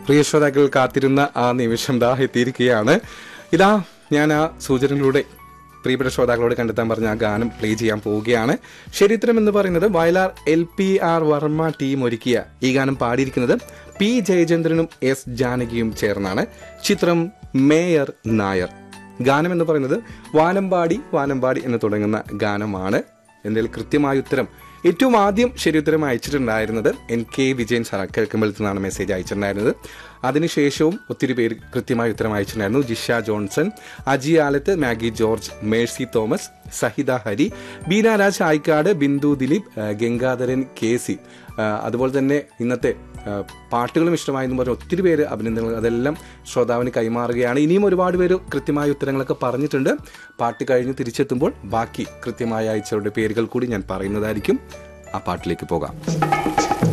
പ്രിയ ശ്രോതാക്കൾ കാത്തിരുന്ന ആ നിമിഷം ദാ എത്തിയിരിക്കുകയാണ് ഇതാ ഞാൻ ആ സൂചനകളിലൂടെ പ്രിയപ്പെട്ട ശ്രോതാക്കളോട് കണ്ടെത്താൻ പറഞ്ഞ ആ ഗാനം പ്ലേ ചെയ്യാൻ പോവുകയാണ് ചരിത്രം എന്ന് പറയുന്നത് Vayalar L P R Varma team ഒരുക്കിയ ഈ ഗാനം പാടിയിരിക്കുന്നത് പി ജയചന്ദ്രനും എസ് ജാനകിയും ചേർന്നാണ് ചിത്രം മേയർ നായർ ഗാനം എന്ന് പറയുന്നത് വാനമ്പാടി വാനമ്പാടി എന്ന് തുടങ്ങുന്ന ഗാനമാണ് എന്തെങ്കിലും കൃത്യമായ ഉത്തരം ഏറ്റവും ആദ്യം ശരി ഉത്തരം അയച്ചിട്ടുണ്ടായിരുന്നത് എൻ കെ വിജയൻ സാർ കേൾക്കുമ്പോഴത്തു നിന്നാണ് മെസ്സേജ് അയച്ചിട്ടുണ്ടായിരുന്നത് അതിനുശേഷവും ഒത്തിരി പേര് കൃത്യമായ ഉത്തരം അയച്ചിട്ടുണ്ടായിരുന്നു Jisha Johnson Aji Alath Maggie George Mercy Thomas Sahitha Hari Beena Raj Ayikkad Bindu Dileep ആ, ഗംഗാധരൻ കെ സി ആ, അതുപോലെ തന്നെ ഇന്നത്തെ ആ, പാട്ടുകളും ഇഷ്ടമായെന്ന് പറഞ്ഞ ഒത്തിരി പേര് അഭിനന്ദനങ്ങൾ അതെല്ലാം ശ്രോതാവിന് കൈമാറുകയാണ് ഇനിയും ഒരുപാട് പേര് കൃത്യമായ ഉത്തരങ്ങളൊക്കെ പറഞ്ഞിട്ടുണ്ട് പാട്ട് കഴിഞ്ഞ് തിരിച്ചെത്തുമ്പോൾ ബാക്കി കൃത്യമായ അയച്ചവരുടെ പേരുകൾ കൂടി ഞാൻ പറയുന്നതായിരിക്കും ആ പാട്ടിലേക്ക് പോകാം